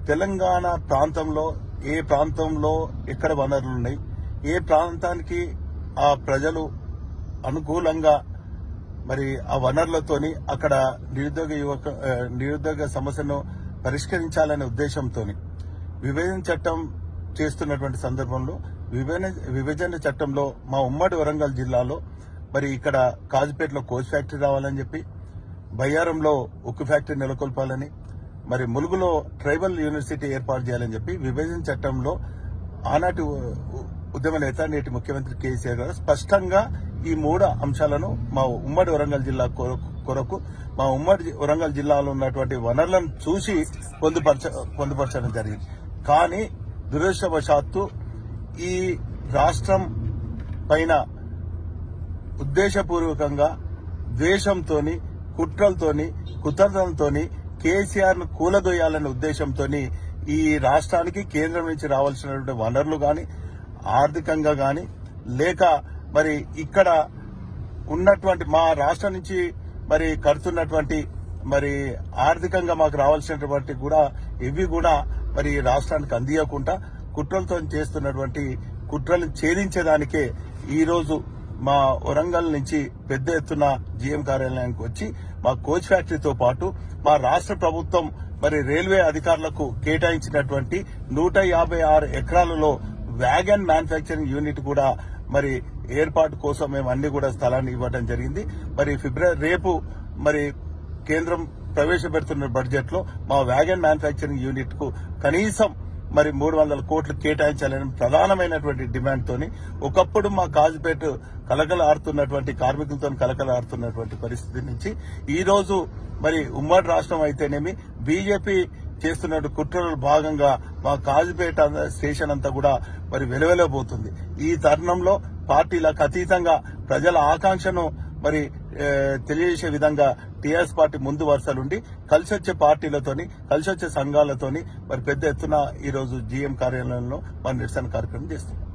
తెలంగాణ ప్రాంతంలో ఏ ప్రాంతంలో ఎక్కడ వనరులు ఉన్నాయి ఏ ప్రాంతానికి ఆ ప్రజలు అనుకూలంగా మరి ఆ వనరులతోని అక్కడ నిరుద్యోగ యువక ఆ, నిరుద్యోగ సమస్యను పరిష్కరించాలనే ఉద్దేశంతో విభజన చట్టం చేస్తున్నటువంటి సందర్భంలో విభజన విభజన చట్టంలో మా ఉమ్మడి వరంగల్ జిల్లాలో మరి ఇక్కడ కాజుపేటలో కోచ్ ఫ్యాక్టరీ రావాలని చెప్పి బయ్యారంలో ఉక్కు ఫ్యాక్టరీ నెలకొల్పాలని మరి ములుగులో ట్రైబల్ యూనివర్సిటీ ఏర్పాటు చేయాలని చెప్పి విభజన చట్టంలో ఆనాటి ఉ- ఉ- ఉద్యమ నేత నేటి ముఖ్యమంత్రి కేసీఆర్ గారు స్పష్టంగా ఈ మూడు అంశాలను మా ఉమ్మడి వరంగల్ జిల్లా కొరకు- కొరకు మా ఉమ్మడి జి- వరంగల్ జిల్లాలో ఉన్నటువంటి వనరులను చూసి పొందుపరచ పొందుపరచడం జరిగింది కానీ దురదృష్టవశాత్తు ఈ రాష్ట్రం పైన ఉద్దేశపూర్వకంగా ద్వేషంతోని కుట్రలతోని కుతంత్రంతోని కేసీఆర్ ను కూలదోయాలనే ఉద్దేశంతోని ఈ రాష్ట్రానికి కేంద్రం నుంచి రావాల్సినటువంటి వనరులు గాని ఆర్థికంగా గాని లేక మరి ఇక్కడ ఉన్నటువంటి మా రాష్ట్రం నుంచి మరి కడుతున్నటువంటి మరి ఆర్థికంగా మాకు రావాల్సినటువంటి కూడా ఇవి కూడా మరి ఈ రాష్ట్రానికి అందియకుండా కుట్రలతో చేస్తున్నటువంటి కుట్రలు ఛేదించేదానికే ఈ రోజు మా వరంగల్ నుంచి పెద్ద ఎత్తున జీఎం కార్యాలయానికి వచ్చి మా కోచ్ ఫ్యాక్టరీతో పాటు మా రాష్ట్ర ప్రభుత్వం మరి రైల్వే అధికారులకు కేటాయించినటువంటి నూట యాభై ఆరు ఎకరాలలో వ్యాగన్ మ్యానుఫ్యాక్చరింగ్ యూనిట్ కూడా మరి ఏర్పాటు కోసం మేము అన్ని కూడా స్థలాన్ని ఇవ్వడం జరిగింది మరి ఫిబ్రవరి రేపు మరి కేంద్రం ప్రవేశపెడుతున్న బడ్జెట్ లో మా వ్యాగన్ మ్యానుఫ్యాక్చరింగ్ యూనిట్ కు కనీసం మరి మూడు వందల కోట్లు కేటాయించాలని ప్రధానమైనటువంటి డిమాండ్ తోని ఒకప్పుడు మా కాజుపేట కలకల ఆడుతున్నటువంటి కార్మికులతో కలకల ఆడుతున్నటువంటి పరిస్థితి నుంచి ఈ రోజు మరి ఉమ్మడి రాష్ట్రం అయితేనేమి బీజేపీ చేస్తున్న కుట్రలో భాగంగా మా కాజుపేట స్టేషన్ అంతా కూడా మరి వెలువెలబోతుంది ఈ తరుణంలో పార్టీలకు అతీతంగా ప్రజల ఆకాంక్షను మరి ఏ, తెలియజేసే విధంగా టీఆర్ఎస్ పార్టీ ముందు వరుసలుండి కలిసొచ్చే పార్టీలతోని కలిసొచ్చే సంఘాలతోని మరి పెద్ద ఎత్తున ఈ రోజు జీఎం కార్యాలయంలో మరి నిరసన కార్యక్రమం చేస్తున్నాం